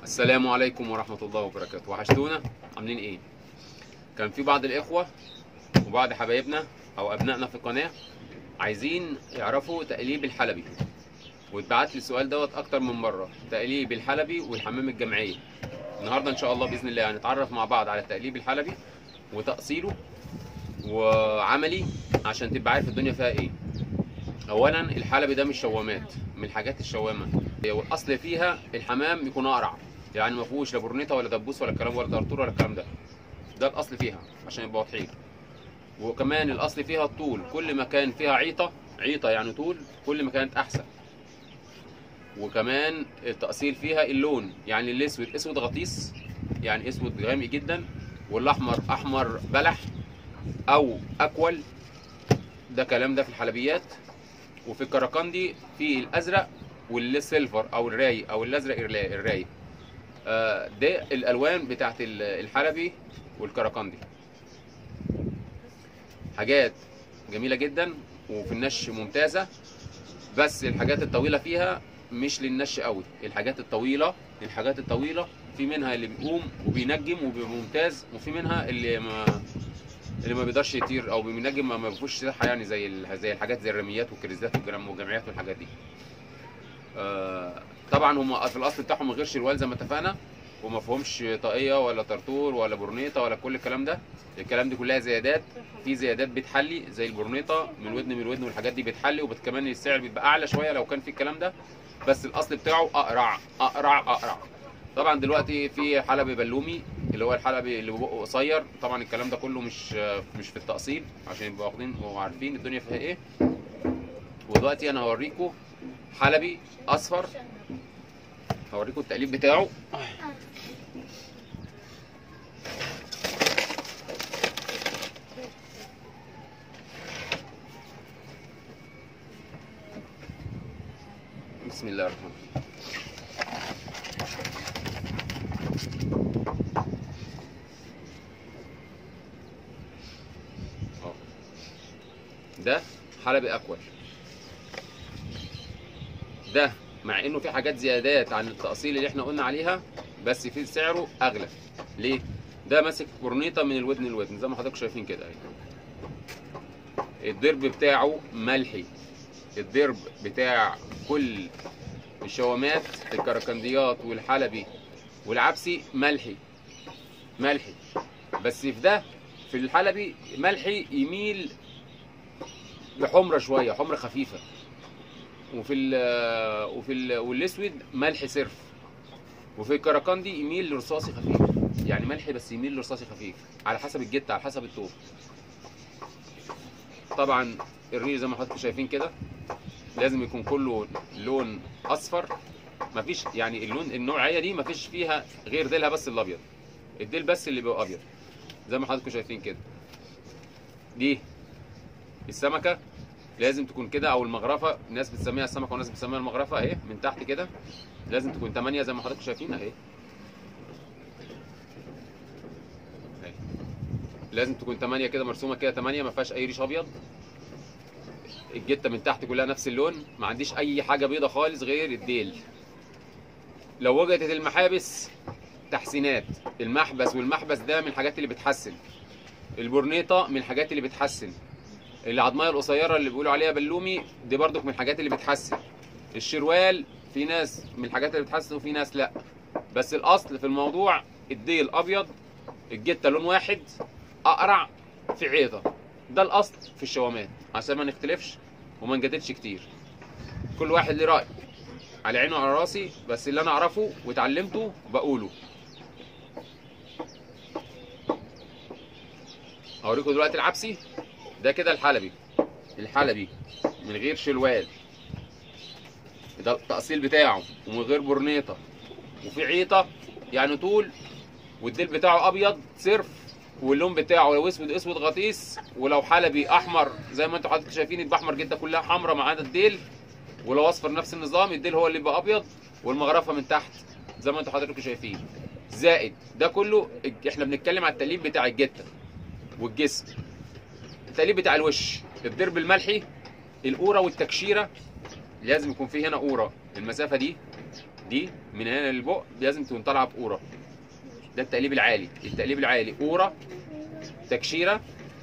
السلام عليكم ورحمة الله وبركاته وحشتونا عاملين ايه كان في بعض الاخوة وبعض حبايبنا او ابنائنا في القناة عايزين يعرفوا تقليب الحلبي واتبعت لي السؤال دوت اكتر من مرة تقليب الحلبي والحمام الجمعية النهاردة ان شاء الله باذن الله هنتعرف مع بعض على التقليب الحلبي وتأصيله وعملي عشان تبقى عارف الدنيا فيها ايه اولا الحلبي ده مش شوامات من الحاجات الشوامه والاصل فيها الحمام يكون اقرع يعني ما فيهوش لا برنيطه ولا دبوس ولا الكلام ولا طرطور ولا الكلام ده ده الاصل فيها عشان يبقى واضحين وكمان الاصل فيها الطول كل ما كان فيها عيطه عيطه يعني طول كل ما كانت احسن وكمان التأصيل فيها اللون يعني الاسود اسود غطيس يعني اسود غامق جدا والاحمر احمر بلح او اكول ده كلام ده في الحلبيات وفي الكراكندي في الازرق والسيلفر او الراي او الازرق الرا- الراي آه، ده الالوان بتاعت ال- الحلبي والكراكندي حاجات جميله جدا وفي النش ممتازه بس الحاجات الطويله فيها مش للنش قوي الحاجات الطويله الحاجات الطويله في منها اللي بيقوم وبينجم وبيبقى ممتاز وفي منها اللي ما اللي ما بيقدرش يطير او بينجم ما ما فيهوش صحه يعني زي ال- زي الحاجات زي الرميات والكريزات والجرام- والجمعيات والحاجات دي. آه، طبعا هم في الاصل بتاعهم من غير شروال زي ما اتفقنا وما فيهمش طاقيه ولا طرطور ولا برنيطه ولا كل الكلام ده الكلام دي كلها زيادات في زيادات بتحلي زي البرنيطه من ودن من ودن والحاجات دي بتحلي وكمان السعر بيبقى اعلى شويه لو كان في الكلام ده بس الاصل بتاعه اقرع اقرع اقرع طبعا دلوقتي في حلبي بلومي اللي هو الحلبي اللي بقه قصير طبعا الكلام ده كله مش مش في التأصيل عشان يبقوا واخدين وعارفين الدنيا فيها ايه ودلوقتي انا هوريكم حلبي اصفر هوريكم التقليب بتاعه بسم الله الرحمن الرحيم أهو. ده حلبي اكول ده مع انه في حاجات زيادات عن التأصيل اللي احنا قلنا عليها بس في سعره اغلى ليه ده ماسك برنيطه من الودن للودن زي ما حضراتكم شايفين كده اهي الضرب بتاعه ملحي الضرب بتاع كل الشوامات الكركنديات والحلبي والعبسي ملحي ملحي بس في ده في الحلبي ملحي يميل لحمرة شوية حمرة خفيفة وفي ال وفي ال والاسود ملح صرف وفي الكركندي يميل لرصاصي خفيف يعني ملحي بس يميل لرصاصي خفيف على حسب الجت على حسب الطول طبعا الريش زي ما حضراتكم شايفين كده لازم يكون كله لون اصفر مفيش يعني اللون النوعيه دي مفيش فيها غير ديلها بس الابيض الديل بس اللي بيبقى ابيض زي ما حضراتكم شايفين كده دي السمكه لازم تكون كده او المغرفه ناس بتسميها السمكه وناس بتسميها المغرفه اهي من تحت كده لازم تكون 8 زي ما حضراتكم شايفين اهي اهي. لازم تكون 8 كده مرسومه كده 8 ما فيهاش اي ريش ابيض الجته من تحت كلها نفس اللون ما عنديش اي حاجه بيضه خالص غير الديل لو وجدت المحابس تحسينات المحبس والمحبس ده من الحاجات اللي بتحسن البورنيطه من الحاجات اللي بتحسن العضمايه القصيره اللي بيقولوا عليها بلومي دي برضك من الحاجات اللي بتحسن الشروال في ناس من الحاجات اللي بتحسن وفي ناس لا بس الاصل في الموضوع الديل ابيض الجته لون واحد اقرع في عيطه ده الاصل في الشوامات عشان ما نختلفش وما نجادلش كتير كل واحد ليه راي على عيني وعلى راسي بس اللي انا اعرفه واتعلمته بقوله هوريكم دلوقتي العبسي ده كده الحلبي الحلبي من غير شلوال ده التأصيل بتاعه ومن غير برنيطة وفي عيطة يعني طول والديل بتاعه أبيض صرف واللون بتاعه لو اسود اسود غطيس ولو حلبي احمر زي ما انتوا حضرتك شايفين يبقى احمر جدا كلها حمراء ما عدا الديل ولو اصفر نفس النظام الديل هو اللي يبقى ابيض والمغرفه من تحت زي ما انتوا حضرتك شايفين زائد ده كله احنا بنتكلم على التقليب بتاع الجته والجسم التقليب بتاع الوش الضرب الملحي القوره والتكشيره لازم يكون في هنا قوره المسافه دي دي من هنا للبق لازم تكون طالعه بقوره ده التقليب العالي التقليب العالي قوره تكشيره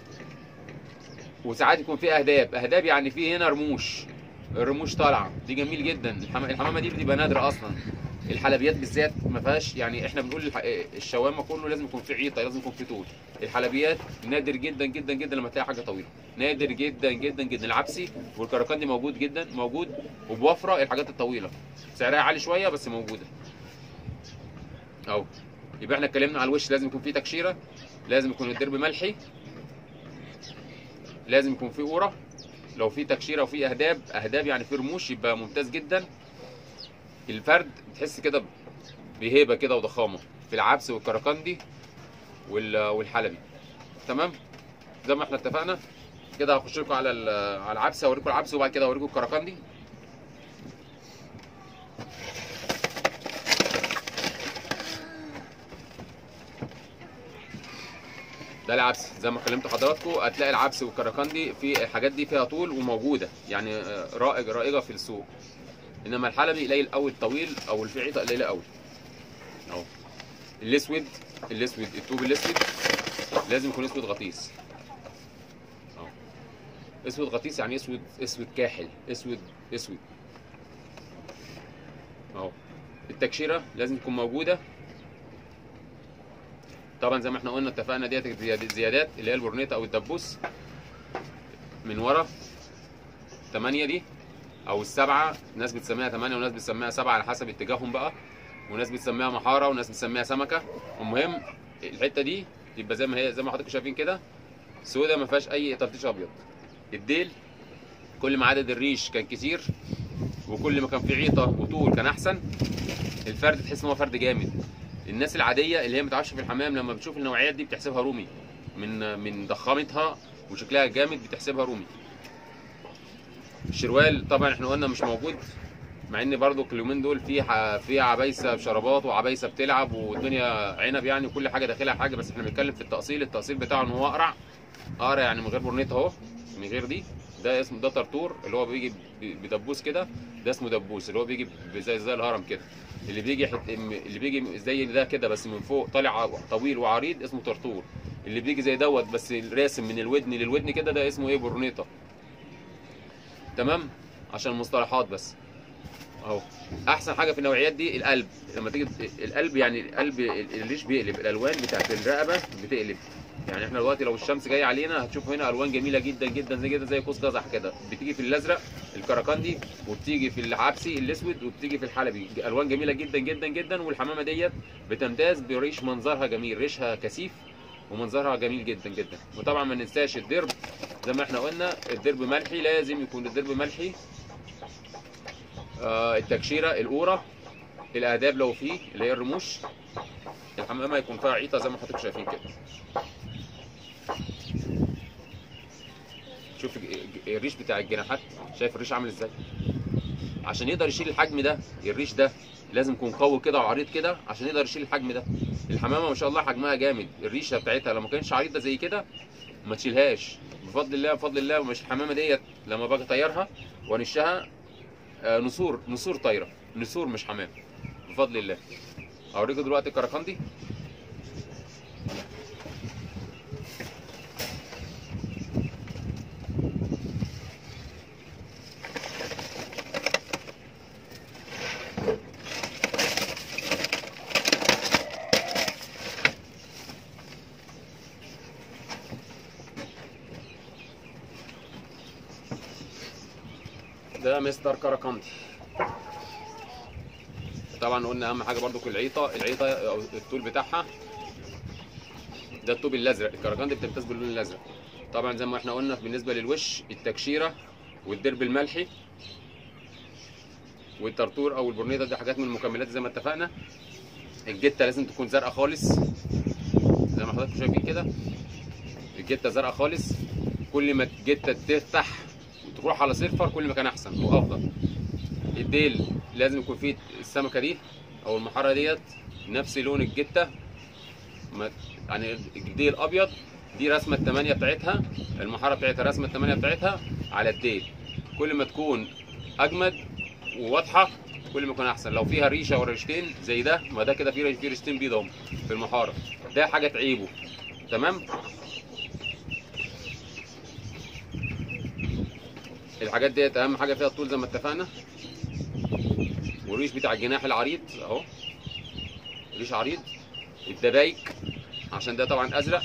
وساعات يكون في اهداب اهداب يعني في هنا رموش الرموش طالعه دي جميل جدا الحم- الحمامه دي بتبقى نادره اصلا الحلبيات بالذات ما فيهاش يعني احنا بنقول الح- الشوامه كله لازم يكون في عيطه لازم يكون في طول الحلبيات نادر جدا جدا جدا لما تلاقي حاجه طويله نادر جدا جدا جدا العبسي والكركندي موجود جدا موجود وبوفره الحاجات الطويله سعرها عالي شويه بس موجوده اهو يبقى احنا اتكلمنا على الوش لازم يكون فيه تكشيره لازم يكون الدرب ملحي لازم يكون فيه قوره لو في تكشيره وفي اهداب اهداب يعني في رموش يبقى ممتاز جدا الفرد تحس كده بهيبه كده وضخامه في العبس والكركندي وال- والحلبي تمام زي ما احنا اتفقنا كده هخش لكم على ال- على العبس اوريكم العبس وبعد كده اوريكم الكركندي ده العبس زي ما كلمت حضراتكم هتلاقي العبس والكركندي في الحاجات دي فيها طول وموجوده يعني آه، رائج رائجه في السوق انما الحلبي قليل قوي الطويل او الفعيطه قليله قوي اهو الاسود الاسود الطوب الاسود لازم يكون اسود غطيس اهو اسود غطيس يعني اسود اسود كاحل اسود اسود اهو التكشيره لازم تكون موجوده طبعا زي ما احنا قلنا اتفقنا ديت زياد- زيادات اللي هي البورنيتا او الدبوس من ورا 8 دي او السبعه ناس بتسميها 8 وناس بتسميها 7 على حسب اتجاههم بقى وناس بتسميها محاره وناس بتسميها سمكه المهم الحته دي تبقى زي ما هي زي ما حضراتكم شايفين كده سودا ما فيهاش اي تلطيش ابيض الديل كل ما عدد الريش كان كتير وكل ما كان في عيطه وطول كان احسن الفرد تحس ان هو فرد جامد الناس العاديه اللي هي ما بتعرفش في الحمام لما بتشوف النوعيات دي بتحسبها رومي من من ضخامتها وشكلها جامد بتحسبها رومي الشروال طبعا احنا قلنا مش موجود مع ان برضو اليومين دول في ح- في عبايسه بشرابات وعبايسه بتلعب والدنيا عنب يعني وكل حاجه داخلها حاجه بس احنا بنتكلم في التاصيل التاصيل بتاعه ان هو اقرع اقرع يعني من غير برنيت اهو من غير دي ده اسمه ده طرطور اللي هو بيجي ب- بدبوس كده ده اسمه دبوس اللي هو بيجي ب- زي زي الهرم كده اللي بيجي حت... اللي بيجي زي ده كده بس من فوق طالع ع- طويل وعريض اسمه طرطور اللي بيجي زي دوت بس راسم من الودن للودن كده ده اسمه ايه برنيطه تمام عشان المصطلحات بس اهو احسن حاجه في النوعيات دي القلب لما تيجي القلب يعني القلب ال- الريش بيقلب الالوان بتاعت الرقبه بتقلب يعني احنا دلوقتي لو الشمس جايه علينا هتشوفوا هنا الوان جميله جدا جدا زي كده زي قوس قزح كده بتيجي في الازرق الكركندي وبتيجي في العبسي الاسود وبتيجي في الحلبي الوان جميله جدا جدا جدا والحمامه ديت بتمتاز بريش منظرها جميل ريشها كثيف ومنظرها جميل جدا جدا وطبعا ما ننساش الدرب زي ما احنا قلنا الدرب ملحي لازم يكون الدرب ملحي آه التكشيره القوره الاهداب لو فيه اللي هي الرموش الحمامه يكون فيها عيطه زي ما حضرتك شايفين كده شوف الج- الج- الريش بتاع الجناحات شايف الريش عامل ازاي عشان يقدر يشيل الحجم ده الريش ده لازم يكون قوي كده وعريض كده عشان يقدر يشيل الحجم ده الحمامه ما شاء الله حجمها جامد الريشه بتاعتها لو ما كانتش عريضه زي كده ما تشيلهاش بفضل الله بفضل الله مش الحمامه ديت لما باجي اطيرها وانشها آه، نسور نسور طايره نسور مش حمام بفضل الله اوريكم دلوقتي الكركندي ده مستر كركندي طبعا قلنا اهم حاجه برضو العيطه العيطه او الطول بتاعها ده الطوب الازرق الكركندي بتمتاز باللون الازرق طبعا زي ما احنا قلنا بالنسبه للوش التكشيره والدرب الملحي والطرطور او البورنيطه دي حاجات من المكملات زي ما اتفقنا الجته لازم تكون زرقاء خالص زي ما حضراتكم شايفين كده الجته زرقاء خالص كل ما الجته تفتح وتروح على صفر كل ما كان احسن وافضل الديل لازم يكون فيه السمكه دي او المحاره ديت نفس لون الجته ما يعني الديل ابيض دي رسمه الثمانيه بتاعتها المحاره بتاعتها رسمه الثمانيه بتاعتها على الديل كل ما تكون اجمد وواضحه كل ما يكون احسن لو فيها ريشه ولا ريشتين زي ده ما ده كده فيه فيه ريشتين بيض اهم في المحاره ده حاجه تعيبه تمام الحاجات ديت اهم حاجه فيها الطول زي ما اتفقنا والريش بتاع الجناح العريض اهو ريش عريض الدبايك عشان ده طبعا ازرق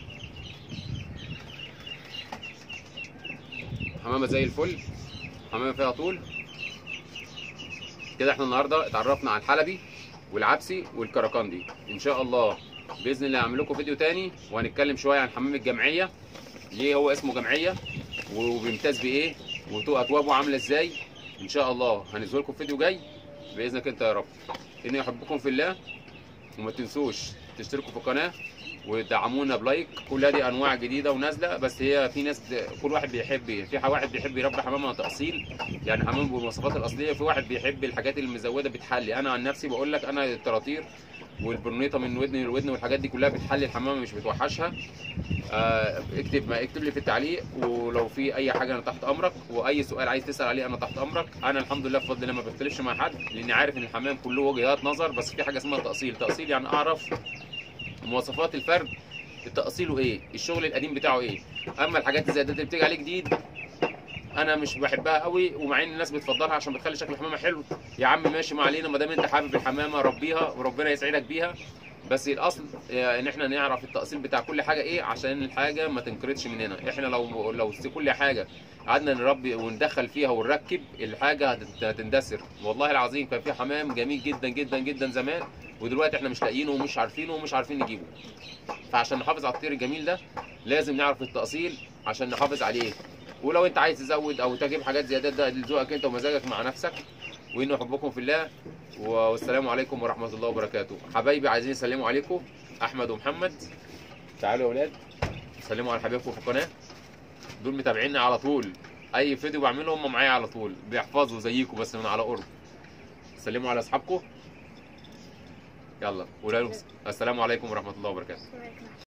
حمامه زي الفل حمامه فيها طول كده احنا النهارده اتعرفنا على الحلبي والعبسي والكركندي ان شاء الله باذن الله هعمل لكم فيديو تاني وهنتكلم شويه عن حمام الجمعيه ليه هو اسمه جمعيه وبيمتاز بايه واكوابه عامله ازاي ان شاء الله هنزل لكم فيديو جاي باذنك انت يا رب اني احبكم في الله وما تنسوش تشتركوا في القناه وتدعمونا بلايك كل دي انواع جديده ونازله بس هي في ناس كل واحد بيحب ايه في واحد بيحب يربي حمامه تاصيل يعني حمام بالمواصفات الاصليه في واحد بيحب الحاجات المزوده بتحلي انا عن نفسي بقول لك انا الطراطير والبرنيطه من ودن لودن والحاجات دي كلها بتحلي الحمامه مش بتوحشها آه اكتب ما اكتب لي في التعليق ولو في اي حاجه انا تحت امرك واي سؤال عايز تسال عليه انا تحت امرك انا الحمد لله بفضل الله ما بختلفش مع حد لاني عارف ان الحمام كله وجهات نظر بس في حاجه اسمها تاصيل تاصيل يعني اعرف مواصفات الفرد تاصيله ايه الشغل القديم بتاعه ايه اما الحاجات زي اللي بتيجي عليه جديد انا مش بحبها قوي ومع ان الناس بتفضلها عشان بتخلي شكل الحمامه حلو يا عم ماشي ما علينا ما دام انت حابب الحمامه ربيها وربنا يسعدك بيها بس الاصل ان احنا نعرف التقسيم بتاع كل حاجه ايه عشان الحاجه ما تنقرضش مننا احنا لو لو كل حاجه قعدنا نربي وندخل فيها ونركب الحاجه هتندثر والله العظيم كان في حمام جميل جدا جدا جدا زمان ودلوقتي احنا مش لاقيينه ومش عارفينه ومش عارفين نجيبه فعشان نحافظ على الطير الجميل ده لازم نعرف التاصيل عشان نحافظ عليه ولو انت عايز تزود او تجيب حاجات زيادات ده لذوقك انت ومزاجك مع نفسك وانه احبكم في الله والسلام عليكم ورحمه الله وبركاته حبايبي عايزين يسلموا عليكم احمد ومحمد تعالوا يا اولاد سلموا على حبايبكم في القناه دول متابعيني على طول اي فيديو بعمله هم معايا على طول بيحفظوا زيكم بس من على قرب سلموا على اصحابكم يلا قولوا السلام عليكم ورحمه الله وبركاته